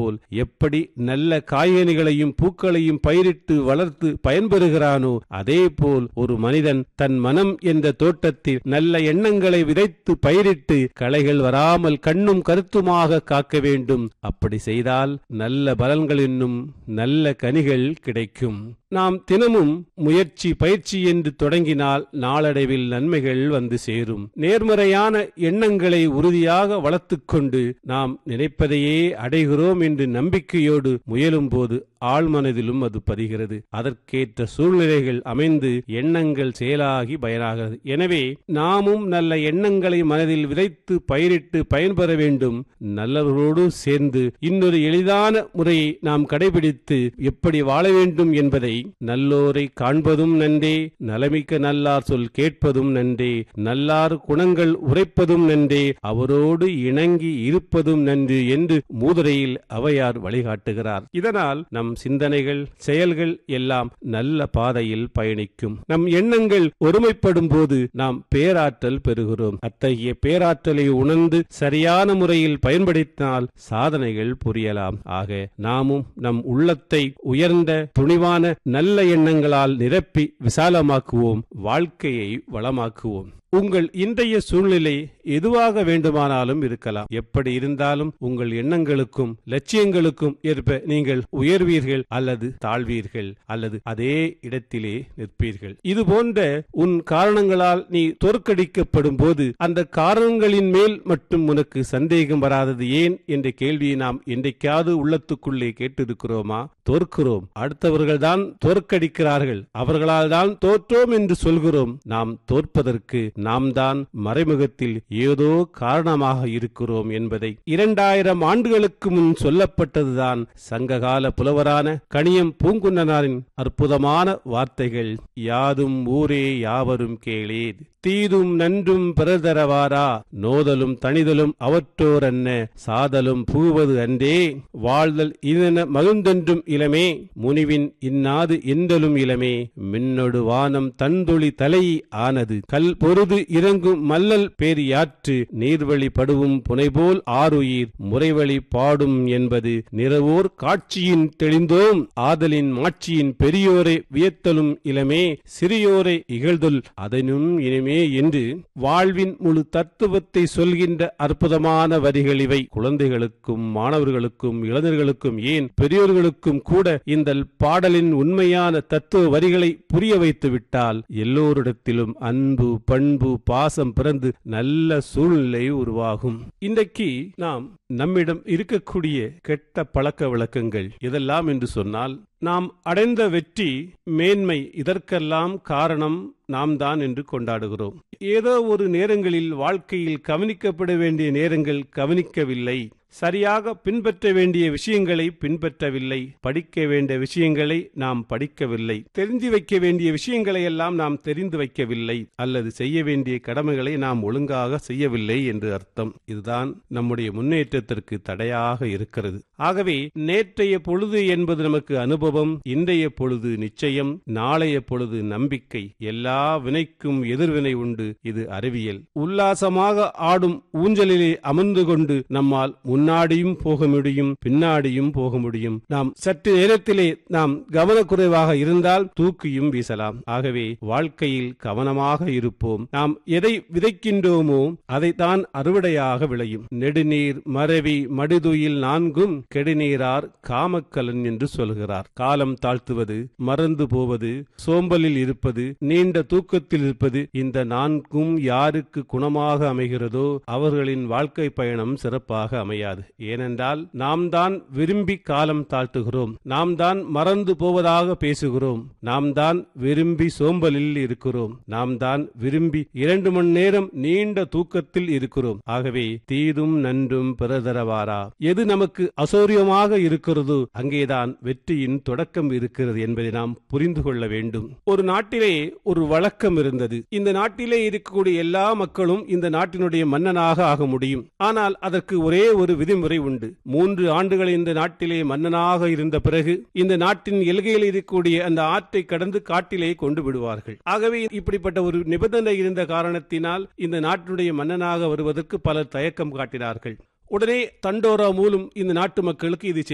போல் எப்படி நல்ல காய்கனிகளையும் பூக்களையும் பயிரிட்டு வளர்த்து பயன்பெறுகிறானோ அதே போல் ஒரு மனிதன் தன் மனம் என்ற தோட்டத்தில் நல்ல எண்ணங்களை விதைத்து பயிரிட்டு களைகள் வராமல் கண்ணும் கருத்துமாக காக்க வேண்டும் அப்படி செய்தால் நல்ல பலன்கள் என்னும் நல்ல கனிகள் கிடைக்கும் நாம் தினமும் முயற்சி பயிற்சி என்று தொடங்கினால் நாளடைவில் நன்மைகள் வந்து சேரும் நேர்மறையான எண்ணங்களை உறுதியாக வளர்த்துக்கொண்டு நாம் நினைப்பதையே அடைகிறோம் என்று நம்பிக்கையோடு முயலும் போது ஆழ்மனதிலும் அது பதிகிறது அதற்கேற்ற சூழ்நிலைகள் அமைந்து எண்ணங்கள் செயலாகி பயனாகிறது எனவே நாமும் நல்ல எண்ணங்களை மனதில் விதைத்து பயிரிட்டு பயன்பெற வேண்டும் நல்லவர்களோடு சேர்ந்து இன்னொரு எளிதான முறையை நாம் கடைபிடித்து எப்படி வாழ வேண்டும் என்பதை நல்லோரை காண்பதும் நன்றே நலமிக்க நல்லார் சொல் கேட்பதும் நன்றே நல்லார் குணங்கள் உரைப்பதும் நன்றே அவரோடு இணங்கி இருப்பதும் நன்று என்று மூதுரையில் அவையார் வழிகாட்டுகிறார் இதனால் நம் சிந்தனைகள் செயல்கள் எல்லாம் நல்ல பாதையில் பயணிக்கும் நம் எண்ணங்கள் ஒருமைப்படும் போது நாம் பேராற்றல் பெறுகிறோம் அத்தகைய பேராற்றலை உணர்ந்து சரியான முறையில் பயன்படுத்தினால் சாதனைகள் புரியலாம் ஆக நாமும் நம் உள்ளத்தை உயர்ந்த துணிவான நல்ல எண்ணங்களால் நிரப்பி விசாலமாக்குவோம் வாழ்க்கையை வளமாக்குவோம் உங்கள் இன்றைய சூழ்நிலை எதுவாக வேண்டுமானாலும் இருக்கலாம் எப்படி இருந்தாலும் உங்கள் எண்ணங்களுக்கும் லட்சியங்களுக்கும் ஏற்ப நீங்கள் உயர்வீர்கள் அல்லது தாழ்வீர்கள் அல்லது அதே இடத்திலே நிற்பீர்கள் இது போன்ற உன் காரணங்களால் நீ தோற்கடிக்கப்படும் போது அந்த காரணங்களின் மேல் மட்டும் உனக்கு சந்தேகம் வராதது ஏன் என்ற கேள்வியை நாம் என்றைக்காவது உள்ளத்துக்குள்ளே கேட்டிருக்கிறோமா தோற்கிறோம் அடுத்தவர்கள் தான் தோற்கடிக்கிறார்கள் அவர்களால் தான் தோற்றோம் என்று சொல்கிறோம் நாம் தோற்பதற்கு நாம் தான் மறைமுகத்தில் ஏதோ காரணமாக இருக்கிறோம் என்பதை இரண்டாயிரம் ஆண்டுகளுக்கு முன் சொல்லப்பட்டதுதான் சங்ககால புலவரான கணியம் பூங்குன்னனாரின் அற்புதமான வார்த்தைகள் யாதும் ஊரே யாவரும் கேளேது தீதும் நன்றும் பிறதரவாரா நோதலும் தனிதலும் அவற்றோர் அன்ன சாதலும் புகுவது அன்றே வாழ்தல் இதன மகிழ்ந்தென்றும் இளமே முனிவின் இன்னாது எந்தலும் இளமே மின்னொடு வானம் தன்தொழி தலை ஆனது கல் பொருது இறங்கும் மல்லல் பேரியாற்று நீர்வழி படுவும் புனைபோல் ஆறுயிர் முறைவழி பாடும் என்பது நிறவோர் காட்சியின் தெளிந்தோம் ஆதலின் மாட்சியின் பெரியோரை வியத்தலும் இளமே சிறியோரை இகழ்தல் அதனும் இனிமே என்று வாழ்வின் முழு தத்துவத்தை சொல்கின்ற அற்புதமான வரிகள் இவை குழந்தைகளுக்கும் மாணவர்களுக்கும் இளைஞர்களுக்கும் ஏன் பெரியோர்களுக்கும் கூட இந்த பாடலின் உண்மையான தத்துவ வரிகளை புரிய வைத்து விட்டால் எல்லோரிடத்திலும் அன்பு பண்பு பாசம் பிறந்து நல்ல சூழ்நிலை உருவாகும் இன்றைக்கு நாம் நம்மிடம் இருக்கக்கூடிய கெட்ட பழக்க வழக்கங்கள் எதெல்லாம் என்று சொன்னால் நாம் அடைந்த வெற்றி மேன்மை இதற்கெல்லாம் காரணம் நாம் தான் என்று கொண்டாடுகிறோம் ஏதோ ஒரு நேரங்களில் வாழ்க்கையில் கவனிக்கப்பட வேண்டிய நேரங்கள் கவனிக்கவில்லை சரியாக பின்பற்ற வேண்டிய விஷயங்களை பின்பற்றவில்லை படிக்க வேண்டிய விஷயங்களை நாம் படிக்கவில்லை தெரிந்து வைக்க வேண்டிய விஷயங்களை எல்லாம் நாம் தெரிந்து வைக்கவில்லை அல்லது செய்ய வேண்டிய கடமைகளை நாம் ஒழுங்காக செய்யவில்லை என்று அர்த்தம் இதுதான் நம்முடைய முன்னேற்றத்திற்கு தடையாக இருக்கிறது ஆகவே நேற்றைய பொழுது என்பது நமக்கு அனுபவம் இன்றைய பொழுது நிச்சயம் நாளைய பொழுது நம்பிக்கை எல்லா வினைக்கும் எதிர்வினை உண்டு இது அறிவியல் உல்லாசமாக ஆடும் ஊஞ்சலிலே அமர்ந்து கொண்டு நம்மால் முன்னாடியும் போக முடியும் பின்னாடியும் போக முடியும் நாம் சற்று நேரத்திலே நாம் கவனக்குறைவாக இருந்தால் தூக்கியும் வீசலாம் ஆகவே வாழ்க்கையில் கவனமாக இருப்போம் நாம் எதை விதைக்கின்றோமோ அதைத்தான் அறுவடையாக விளையும் நெடுநீர் மறவி மடிதுயில் நான்கும் கெடுநீரார் காமக்கலன் என்று சொல்கிறார் காலம் தாழ்த்துவது மறந்து போவது சோம்பலில் இருப்பது நீண்ட தூக்கத்தில் இருப்பது இந்த நான்கும் யாருக்கு குணமாக அமைகிறதோ அவர்களின் வாழ்க்கை பயணம் சிறப்பாக அமையாது ஏனென்றால் நாம் தான் விரும்பி காலம் தாழ்த்துகிறோம் நாம் தான் மறந்து போவதாக பேசுகிறோம் நாம் தான் விரும்பி சோம்பலில் இருக்கிறோம் நாம் தான் விரும்பி இரண்டு மணி நேரம் நீண்ட தூக்கத்தில் இருக்கிறோம் ஆகவே தீதும் நன்றும் பிறதரவாரா எது நமக்கு அசௌரியமாக இருக்கிறதோ அங்கேதான் வெற்றியின் தொடக்கம் இருக்கிறது என்பதை நாம் புரிந்து கொள்ள வேண்டும் ஒரு நாட்டிலே ஒரு வழக்கம் இருந்தது இந்த நாட்டிலே இருக்கக்கூடிய எல்லா மக்களும் இந்த நாட்டினுடைய மன்னனாக ஆக முடியும் ஆனால் அதற்கு ஒரே ஒரு விதிமுறை உண்டு மூன்று ஆண்டுகள் இந்த நாட்டிலே மன்னனாக இருந்த பிறகு இந்த நாட்டின் எல்கையில் இருக்கக்கூடிய அந்த ஆற்றை கடந்து காட்டிலே கொண்டு விடுவார்கள் ஆகவே இப்படிப்பட்ட ஒரு நிபந்தனை இருந்த காரணத்தினால் இந்த நாட்டினுடைய மன்னனாக வருவதற்கு பலர் தயக்கம் காட்டினார்கள் உடனே தண்டோரா மூலம் இந்த நாட்டு மக்களுக்கு இது